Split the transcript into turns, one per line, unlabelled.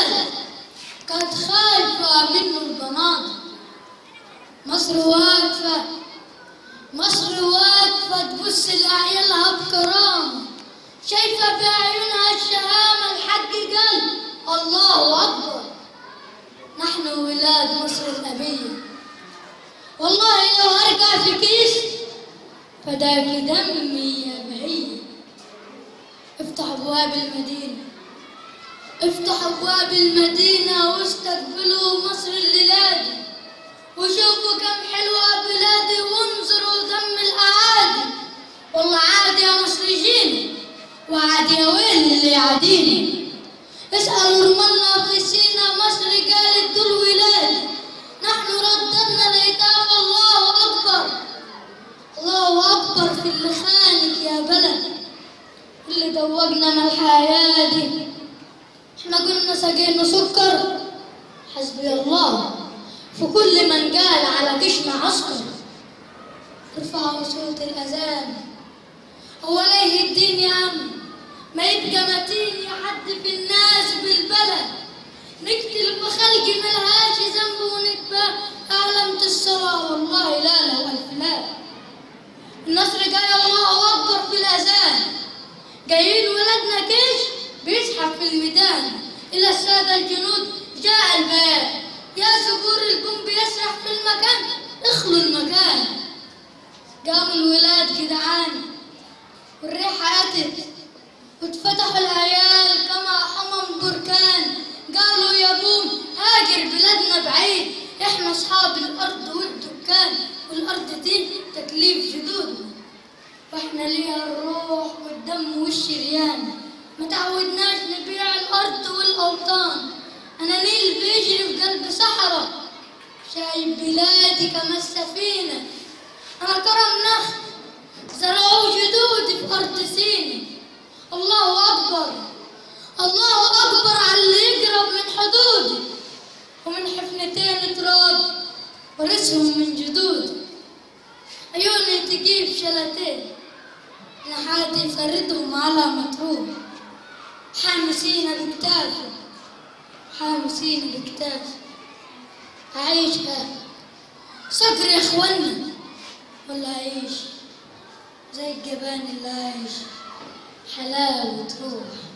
بلد كانت خايفة منه البناطق مصر واقفة مصر واقفة تبص لأعيالها بكرامة شايفة بعيونها الشهامة الحق قلب الله أكبر نحن ولاد مصر الأبية والله لو أرجع في كيس فداك دمي يا بهية افتح أبواب المدينة افتح أبواب المدينة واستقبلوا مصر الليلة دي وشوفوا كم حلوة بلادي وانظروا دم الأعادي والله عادي يا مصريين وعادي يا ويل اللي يعاديني اسألوا رملنا في سينا مصر قالت دول ولاد نحن رددنا الأيتام الله أكبر الله أكبر في اللي خانك يا بلد اللي دوقنا من الحياة دي احنا قلنا سقينا سكر حسبي الله في كل من قال على قشنا عسكر ارفعوا صوت الأذان هو ليه الدين يا عم ما يبقى متين يحد في الناس بالبلد نقتل بخلق ملهاش ذنب ونتبع أعلمت السوا والله لا لا والف لا النصر جاي الله أكبر في الأذان جايين ولادنا كيش بيزحف في الميدان إلى السادة الجنود جاء البيان يا زبور البوم بيسرح في المكان اخلوا المكان قام الولاد جدعان والريحة أتت واتفتحوا العيال كما حمم بركان قالوا يا بوم هاجر بلادنا بعيد احنا اصحاب الارض والدكان والارض دي تكليف جدودنا واحنا ليها الروح والدم والشريان ما تعودناش نبيع الارض والاوطان انا نيل بيجري في قلب صحراء شايف بلادي كما السفينه انا كرم نخل زرعوا جدودي في ارض سيني الله اكبر الله اكبر على اللي يقرب من حدودي ومن حفنتين تراب ورثهم من جدودي عيوني تجيب شلتين نحاتي فردهم على مطروح حامسين بكتافي حامسين بكتافي أعيشها صقر يا إخوانا ولا أعيش زي الجبان اللي عايش حلاوة روح